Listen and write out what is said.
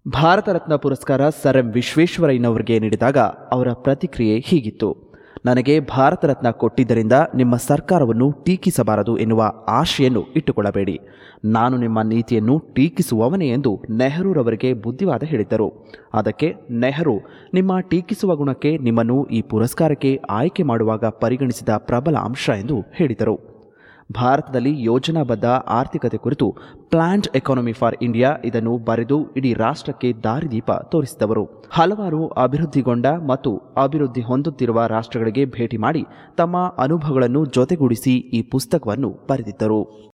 ಭಾರತ ರತ್ನ ಪುರಸ್ಕಾರ sir M ವಿಶ್ವೇಶ್ವರಯ್ಯನವರಿಗೆ ನೀಡಿದಾಗ ಅವರ ಪ್ರತಿಕ್ರಿಯೆ ಹೀಗಿತ್ತು ನನಗೆ ಭಾರತ ರತ್ನ ಕೊಟ್ಟಿದ್ದರಿಂದ ನಿಮ್ಮ ಸರ್ಕಾರವನ್ನು ಟೀಕಿಸಬಾರದು ಎನ್ನುವ ಆಶೆಯನ್ನು ಇಟ್ಟುಕೊಳ್ಳಬೇಡಿ ನಾನು ನಿಮ್ಮ ನೀತಿಯನ್ನು ಟೀಕಿಸುವವನೇ ಎಂದು ನೆಹರೂರವರಿಗೆ ಬುದ್ಧಿವಾದ ಹೇಳಿದ್ದರು ಅದಕ್ಕೆ ನೆಹರು ನಿಮ್ಮ ಟೀಕಿಸುವ ಗುಣಕ್ಕೆ ನಿಮ್ಮನ್ನು ಈ ಪುರಸ್ಕಾರಕ್ಕೆ ಆಯ್ಕೆ ಮಾಡುವಾಗ ಪರಿಗಣಿಸಿದ ಪ್ರಬಲ ಅಂಶ ಎಂದು ಹೇಳಿದರು ಭಾರತದಲ್ಲಿ ಯೋಜನಾಬದ್ಧ ಆರ್ಥಿಕತೆ ಕುರಿತು ಪ್ಲಾನ್ಡ್ ಎಕಾನಮಿ ಫಾರ್ ಇಂಡಿಯಾ ಇದನ್ನು ಬರೆದು ಇಡೀ ರಾಷ್ಟ್ರಕ್ಕೆ ದಾರಿದೀಪ ತೋರಿಸಿದವರು ಹಲವಾರು ಅಭಿವೃದ್ಧಿಗೊಂಡ ಮತ್ತು ಅಭಿವೃದ್ಧಿ ಹೊಂದುತ್ತಿರುವ ರಾಷ್ಟ್ರಗಳಿಗೆ ಭೇಟಿ ಮಾಡಿ ತಮ್ಮ ಅನುಭವಗಳನ್ನು ಜೊತೆಗೂಡಿಸಿ ಈ ಪುಸ್ತಕವನ್ನು ಬರೆದಿದ್ದರು